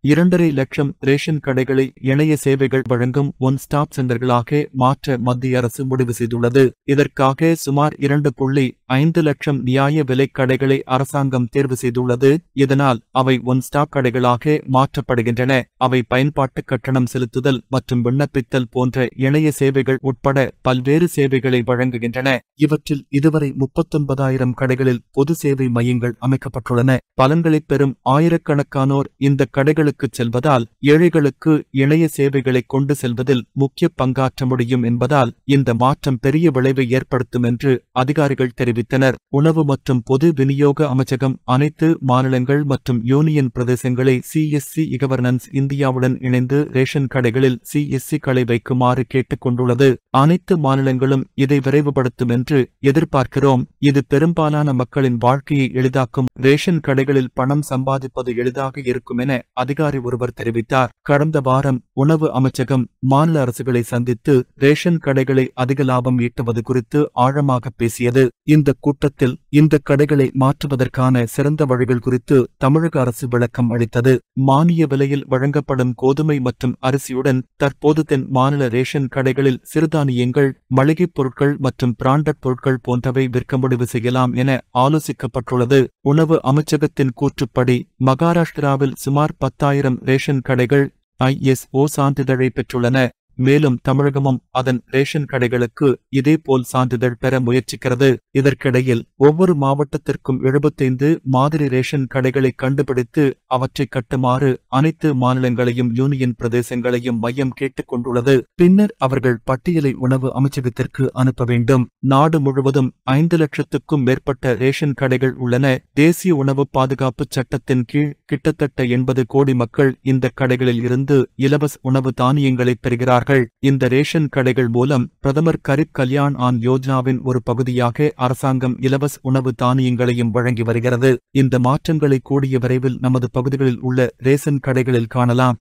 இரண்டரை லட்சம் ரேஷன் கடைகளை இணைய சேவைகள் வழங்கும் ஒன் ஸ்டாப் சென்டர்களாக மாற்ற மத்திய அரசு முடிவு செய்துள்ளது இதற்காக சுமார் இரண்டு புள்ளி ஐந்து லட்சம் நியாய விலைக் கடைகளை அரசாங்கம் தேர்வு செய்துள்ளது இதனால் அவை ஒன் ஸ்டாப் கடைகளாக மாற்றப்படுகின்றன அவை பயன்பாட்டு கட்டணம் செலுத்துதல் மற்றும் விண்ணப்பித்தல் போன்ற இணைய சேவைகள் உட்பட பல்வேறு சேவைகளை வழங்குகின்றன இவற்றில் இதுவரை முப்பத்தொன்பதாயிரம் கடைகளில் பொது சேவை மையங்கள் அமைக்கப்பட்டுள்ளன பலன்களைப் பெறும் ஆயிரக்கணக்கானோர் இந்த கடைகளுக்கு செல்வதால் ஏழைகளுக்கு இணைய சேவைகளை கொண்டு செல்வதில் முக்கிய பங்காற்ற முடியும் என்பதால் இந்த மாற்றம் பெரிய விளைவை ஏற்படுத்தும் என்று அதிகாரிகள் தெரிவித்தனர் உணவு மற்றும் பொது விநியோக அமைச்சகம் அனைத்து மாநிலங்கள் மற்றும் யூனியன் பிரதேசங்களை சிஎஸ்சி கவர்னன்ஸ் இந்தியாவுடன் இணைந்து ரேஷன் கடைகளில் சிஎஸ்சி களை வைக்குமாறு கேட்டுக் கொண்டுள்ளது அனைத்து மாநிலங்களும் இதை விரைவுபடுத்தும் என்று எதிர்பார்க்கிறோம் இது பெரும்பாலான மக்களின் வாழ்க்கையை எளிதாக்கும் ரேஷன் கடைகளில் பணம் சம்பாதிப்பது எளிதாக இருக்கும் என அதிகாரி ஒருவர் தெரிவித்தார் கடந்த வாரம் உணவு அமைச்சகம் மாநில அரசுகளை சந்தித்து ரேஷன் கடைகளை அதிக லாபம் ஈட்டுவது குறித்து ஆழமாக பேசியது இந்த கூட்டத்தில் இந்த கடைகளை மாற்றுவதற்கான சிறந்த வழிகள் குறித்து தமிழக அரசு விளக்கம் அளித்தது மானிய விலையில் வழங்கப்படும் கோதுமை மற்றும் அரிசியுடன் தற்போது தென் மாநில ரேஷன் கடைகளில் சிறுதானியங்கள் மளிகைப் பொருட்கள் மற்றும் பிராண்டட் பொருட்கள் போன்றவை விற்க முடிவு செய்யலாம் என ஆலோசிக்கப்பட்டுள்ளது உணவு அமைச்சகத்தின் கூற்றுப்படி மகாராஷ்டிராவில் சுமார் பத்தாயிரம் ரேஷன் கடைகள் ஐஎஸ்ஓ சான்றிதழை பெற்றுள்ளன மேலும் தமிழகமும் அதன் ரேஷன் கடைகளுக்கு இதேபோல் சான்றிதழ் பெற முயற்சிக்கிறது இதற்கிடையில் ஒவ்வொரு மாவட்டத்திற்கும் எழுபத்தைந்து மாதிரி ரேஷன் கடைகளை கண்டுபிடித்து அவற்றை கட்டுமாறு அனைத்து மாநிலங்களையும் யூனியன் பிரதேசங்களையும் மையம் கேட்டுக் கொண்டுள்ளது பின்னர் அவர்கள் பட்டியலை உணவு அமைச்சகத்திற்கு அனுப்ப வேண்டும் நாடு முழுவதும் ஐந்து லட்சத்துக்கும் மேற்பட்ட ரேஷன் கடைகள் உள்ளன தேசிய உணவு பாதுகாப்பு சட்டத்தின் கீழ் கிட்டத்தட்ட எண்பது கோடி மக்கள் இந்த கடைகளில் இருந்து இலவச உணவு தானியங்களை பெறுகிறார்கள் இந்த ரேஷன் கடைகள் மூலம் பிரதமர் கரிப் கல்யாண் ஆன் யோஜனாவின் ஒரு பகுதியாக அரசாங்கம் இலவச உணவு தானியங்களையும் வழங்கி வருகிறது இந்த மாற்றங்களை கூடிய விரைவில் நமது பகுதிகளில் உள்ள ரேஷன் கடைகளில் காணலாம்